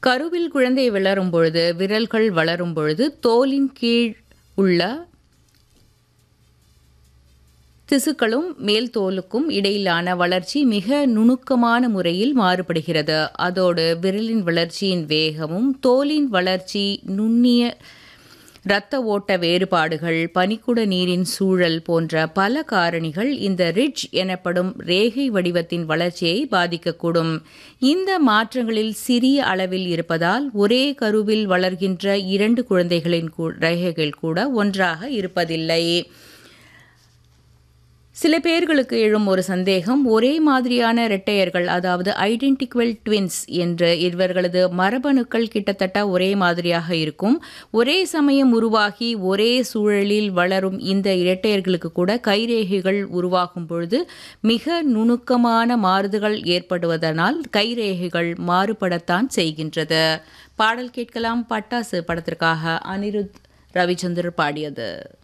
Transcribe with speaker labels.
Speaker 1: கருவில் குழந்தை வளரும் பொழுது விரல்கள் வளரும் பொழுது தோலின் கீழ் உள்ள திசுக்களும் மேல் தோலுக்கும் இடையிலான வளர்ச்சி மிக நுணுக்கமான முறையில் மாறுபடுகிறது அதோடு விரலின் வளர்ச்சியின் வேகமும் தோலின் வளர்ச்சி நுண்ணிய இரத்த ஓட்ட வேறுபாடுகள் பனிக்குட நீரின் சூழல் போன்ற பல காரணிகள் இந்த ரிட்ஜ் எனப்படும் ரேகை வடிவத்தின் வளர்ச்சியை பாதிக்கக்கூடும் இந்த மாற்றங்களில் சிறிய அளவில் இருப்பதால் ஒரே கருவில் வளர்கின்ற இரண்டு குழந்தைகளின் கூ- ரேகைகள் கூட ஒன்றாக இருப்பதில்லை சில பேர்களுக்கு எழும் ஒரு சந்தேகம் ஒரே மாதிரியான இரட்டையர்கள் அதாவது ஐடென்டிக்வல் ட்வின்ஸ் என்று இவர்களது மரபணுக்கள் கிட்டத்தட்ட ஒரே மாதிரியாக இருக்கும் ஒரே சமயம் உருவாகி ஒரே சூழலில் வளரும் இந்த இரட்டையர்களுக்கு கூட கைரேகைகள் உருவாகும் பொழுது மிக நுணுக்கமான மாறுதல்கள் ஏற்படுவதனால் கைரேகைகள் மாறுபடத்தான் செய்கின்றது பாடல் கேட்கலாம் பட்டாசு படத்திற்காக அனிருத் ரவிச்சந்தர் பாடியது